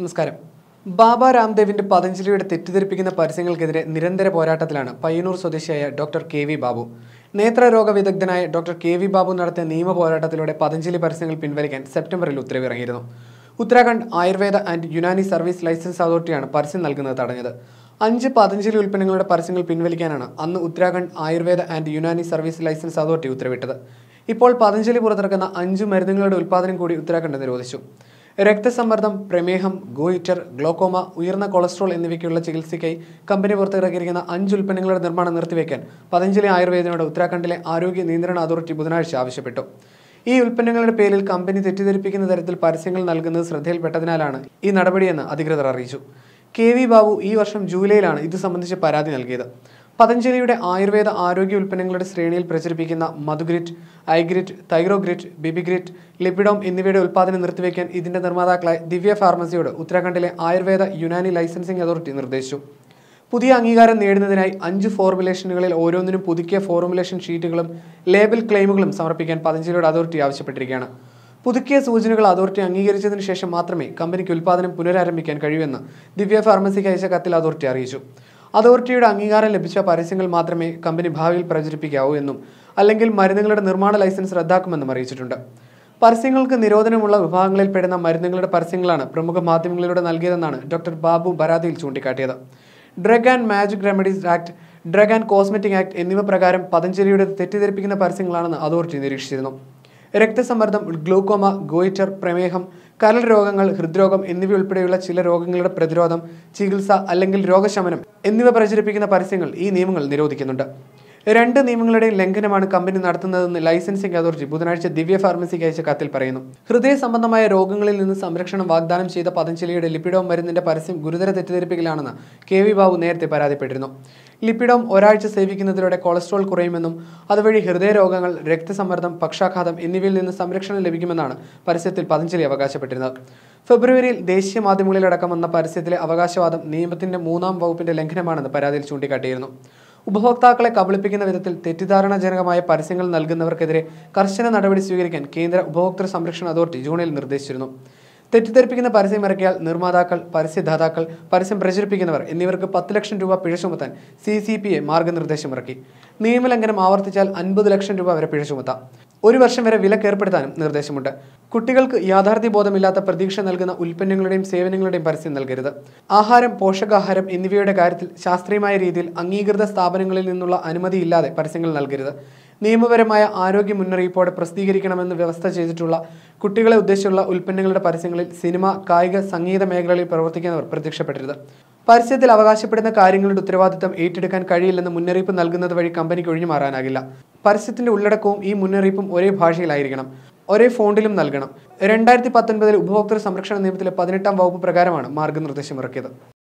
നമസ്കാരം ബാബ രാംദേവിന്റെ പതഞ്ജലിയുടെ തെറ്റിദ്ധരിപ്പിക്കുന്ന പരസ്യങ്ങൾക്കെതിരെ നിരന്തര പോരാട്ടത്തിലാണ് പയ്യന്നൂർ സ്വദേശിയായ ഡോക്ടർ കെ വി ബാബു നേത്രരോഗ വിദഗ്ധനായ ഡോക്ടർ കെ വി ബാബു നടത്തിയ നിയമ പോരാട്ടത്തിലൂടെ പതഞ്ജലി പരസ്യങ്ങൾ പിൻവലിക്കാൻ സെപ്റ്റംബറിൽ ഉത്തരവിറങ്ങിയിരുന്നു Uttarakhand Ayurveda and Unani service licence അതോറിറ്റിയാണ് പരസ്യം നൽകുന്നത് തടഞ്ഞത് അഞ്ച് പതഞ്ജലി ഉൽപ്പന്നങ്ങളുടെ പരസ്യങ്ങൾ പിൻവലിക്കാനാണ് അന്ന് Uttarakhand Ayurveda and Unani service licence authority ഉത്തരവിട്ടത് ഇപ്പോൾ പതഞ്ജലി പുറത്തിറക്കുന്ന അഞ്ച് മരുന്നുകളുടെ ഉൽപ്പാദനം കൂടി ഉത്തരാഖണ്ഡ് നിരോധിച്ചു രക്തസമ്മർദ്ദം പ്രമേഹം ഗോയിറ്റർ ഗ്ലോക്കോമ ഉയർന്ന കൊളസ്ട്രോൾ എന്നിവയ്ക്കുള്ള ചികിത്സയ്ക്കായി കമ്പനി പുറത്തിറക്കിയിരിക്കുന്ന അഞ്ച് ഉൽപ്പന്നങ്ങളുടെ നിർമ്മാണം നിർത്തിവെക്കാൻ പതഞ്ജലി ആയുർവേദനോട് ഉത്തരാഖണ്ഡിലെ ആരോഗ്യ നിയന്ത്രണ അതോറിറ്റി ബുധനാഴ്ച ആവശ്യപ്പെട്ടു ഈ ഉൽപ്പന്നങ്ങളുടെ പേരിൽ കമ്പനി തെറ്റിദ്ധരിപ്പിക്കുന്ന തരത്തിൽ പരസ്യങ്ങൾ നൽകുന്നത് ശ്രദ്ധയിൽപ്പെട്ടതിനാലാണ് ഈ നടപടിയെന്ന് അധികൃതർ അറിയിച്ചു കെ വി ബാബു ഈ വർഷം ജൂലൈയിലാണ് ഇത് സംബന്ധിച്ച് പരാതി നൽകിയത് പതഞ്ജലിയുടെ ആയുർവേദ ആരോഗ്യ ഉൽപ്പന്നങ്ങളുടെ ശ്രേണിയിൽ പ്രചരിപ്പിക്കുന്ന മധുഗ്രിറ്റ് ഐഗ്രിറ്റ് തൈറോഗ്രിറ്റ് ബിബിഗ്രിറ്റ് ലിപിഡോം എന്നിവയുടെ ഉൽപ്പാദനം നിർത്തിവെക്കാൻ ഇതിന്റെ നിർമ്മാതാക്കളായ ദിവ്യ ഫാർമസിയോട് ഉത്തരാഖണ്ഡിലെ ആയുർവേദ യുനാനി ലൈസൻസിംഗ് അതോറിറ്റി നിർദ്ദേശിച്ചു പുതിയ അംഗീകാരം നേടുന്നതിനായി അഞ്ച് ഫോർമുലേഷനുകളിൽ ഓരോന്നിനും പുതുക്കിയ ഫോർമുലേഷൻ ഷീറ്റുകളും ലേബൽ ക്ലെയിമുകളും സമർപ്പിക്കാൻ പതഞ്ജലിയുടെ അതോറിറ്റി ആവശ്യപ്പെട്ടിരിക്കുകയാണ് പുതുക്കിയ സൂചനകൾ അതോറിറ്റി അംഗീകരിച്ചതിന് ശേഷം മാത്രമേ കമ്പനിക്ക് ഉൽപ്പാദനം പുനരാരംഭിക്കാൻ കഴിയൂവെന്ന് ദിവ്യ ഫാർമസിക്ക് അയച്ച കത്തിൽ അതോറിറ്റി അറിയിച്ചു അതോറിറ്റിയുടെ അംഗീകാരം ലഭിച്ച പരസ്യങ്ങൾ മാത്രമേ കമ്പനി ഭാവിയിൽ പ്രചരിപ്പിക്കാവൂ എന്നും അല്ലെങ്കിൽ മരുന്നുകളുടെ നിർമ്മാണ ലൈസൻസ് റദ്ദാക്കുമെന്നും അറിയിച്ചിട്ടുണ്ട് പരസ്യങ്ങൾക്ക് നിരോധനമുള്ള വിഭാഗങ്ങളിൽ പെടുന്ന മരുന്നുകളുടെ പരസ്യങ്ങളാണ് പ്രമുഖ മാധ്യമങ്ങളിലൂടെ നൽകിയതെന്നാണ് ഡോക്ടർ ബാബു പരാതിയിൽ ചൂണ്ടിക്കാട്ടിയത് drug and magic remedies act drug and cosmetic act എന്നിവ പ്രകാരം പതഞ്ജലിയുടെ തെറ്റിദ്ധരിപ്പിക്കുന്ന പരസ്യങ്ങളാണെന്ന് അതോറിറ്റി നിരീക്ഷിച്ചിരുന്നു രക്തസമ്മർദ്ദം ഗ്ലൂക്കോമ ഗോയിറ്റർ പ്രമേഹം കരൾ രോഗങ്ങൾ ഹൃദ്രോഗം എന്നിവയുൾപ്പെടെയുള്ള ചില രോഗങ്ങളുടെ പ്രതിരോധം ചികിത്സ അല്ലെങ്കിൽ രോഗശമനം എന്നിവ പ്രചരിപ്പിക്കുന്ന പരസ്യങ്ങൾ ഈ നിയമങ്ങൾ നിരോധിക്കുന്നുണ്ട് രണ്ട് നിയമങ്ങളുടെയും ലംഘനമാണ് കമ്പനി നടത്തുന്നതെന്ന് ലൈസൻസിംഗ് അതോറിറ്റി ബുധനാഴ്ച ദിവ്യ ഫാർമസിക്ക് അയച്ച കത്തിൽ പറയുന്നു ഹൃദയ സംബന്ധമായ രോഗങ്ങളിൽ നിന്ന് സംരക്ഷണം വാഗ്ദാനം ചെയ്ത പതഞ്ജലിയുടെ ലിപ്പിഡോം മരുന്നിന്റെ പരസ്യം ഗുരുതര തെറ്റിദ്ധരിപ്പിക്കലാണെന്ന് കെ വി ബാബു നേരത്തെ പരാതിപ്പെട്ടിരുന്നു ലിപ്പിഡോം ഒരാഴ്ച സേവിക്കുന്നതിലൂടെ കൊളസ്ട്രോൾ കുറയുമെന്നും അതുവഴി ഹൃദയരോഗങ്ങൾ രക്തസമ്മർദ്ദം പക്ഷാഘാതം എന്നിവയിൽ നിന്ന് സംരക്ഷണം ലഭിക്കുമെന്നാണ് പരസ്യത്തിൽ പതഞ്ജലി അവകാശപ്പെട്ടിരുന്നത് ഫെബ്രുവരിയിൽ ദേശീയ മാധ്യമങ്ങളിലടക്കം വന്ന പരസ്യത്തിലെ അവകാശവാദം നിയമത്തിന്റെ മൂന്നാം വകുപ്പിന്റെ ലംഘനമാണെന്ന് പരാതിയിൽ ചൂണ്ടിക്കാട്ടിയിരുന്നു ഉപഭോക്താക്കളെ കബളിപ്പിക്കുന്ന വിധത്തിൽ തെറ്റിദ്ധാരണജനകമായ പരസ്യങ്ങൾ നൽകുന്നവർക്കെതിരെ കർശന നടപടി സ്വീകരിക്കാൻ കേന്ദ്ര ഉപഭോക്തൃ സംരക്ഷണ അതോറിറ്റി ജൂണിൽ നിർദ്ദേശിച്ചിരുന്നു തെറ്റിദ്ധരിപ്പിക്കുന്ന പരസ്യം ഇറക്കിയാൽ നിർമ്മാതാക്കൾ പരസ്യദാതാക്കൾ പരസ്യം പ്രചരിപ്പിക്കുന്നവർ എന്നിവർക്ക് പത്ത് ലക്ഷം രൂപ പിഴ ചുമത്താൻ സി സി പി എ മാർഗനിർദ്ദേശമിറക്കി നിയമലംഘനം ആവർത്തിച്ചാൽ അൻപത് ലക്ഷം രൂപ വരെ പിഴ ചുമത്താം ഒരു വർഷം വരെ വിലക്ക് ഏർപ്പെടുത്താനും നിർദ്ദേശമുണ്ട് കുട്ടികൾക്ക് യാഥാർത്ഥ്യബോധമില്ലാത്ത പ്രതീക്ഷ നൽകുന്ന ഉൽപ്പന്നങ്ങളുടെയും സേവനങ്ങളുടെയും പരസ്യം നൽകരുത് ആഹാരം പോഷകാഹാരം എന്നിവയുടെ കാര്യത്തിൽ ശാസ്ത്രീയമായ രീതിയിൽ അംഗീകൃത സ്ഥാപനങ്ങളിൽ നിന്നുള്ള അനുമതിയില്ലാതെ പരസ്യങ്ങൾ നൽകരുത് നിയമപരമായ ആരോഗ്യ മുന്നറിയിപ്പോടെ പ്രസിദ്ധീകരിക്കണമെന്ന് വ്യവസ്ഥ ചെയ്തിട്ടുള്ള കുട്ടികളെ ഉദ്ദേശിച്ചുള്ള ഉൽപ്പന്നങ്ങളുടെ പരസ്യങ്ങളിൽ സിനിമ കായിക സംഗീത മേഖലകളിൽ പ്രവർത്തിക്കുന്നവർ പ്രത്യക്ഷപ്പെടരുത് പരസ്യത്തിൽ അവകാശപ്പെടുന്ന കാര്യങ്ങളുടെ ഉത്തരവാദിത്തം ഏറ്റെടുക്കാൻ കഴിയില്ലെന്ന് മുന്നറിയിപ്പ് നൽകുന്നത് വഴി കമ്പനിക്ക് ഒഴിഞ്ഞു മാറാനാകില്ല പരസ്യത്തിന്റെ ഉള്ളടക്കവും ഈ മുന്നറിയിപ്പും ഒരേ ഭാഷയിലായിരിക്കണം ഒരേ ഫോണ്ടിലും നൽകണം രണ്ടായിരത്തി പത്തൊൻപതിൽ ഉപഭോക്തൃ സംരക്ഷണ നിയമത്തിലെ പതിനെട്ടാം വകുപ്പ് പ്രകാരമാണ് മാർഗനിർദ്ദേശം ഇറക്കിയത്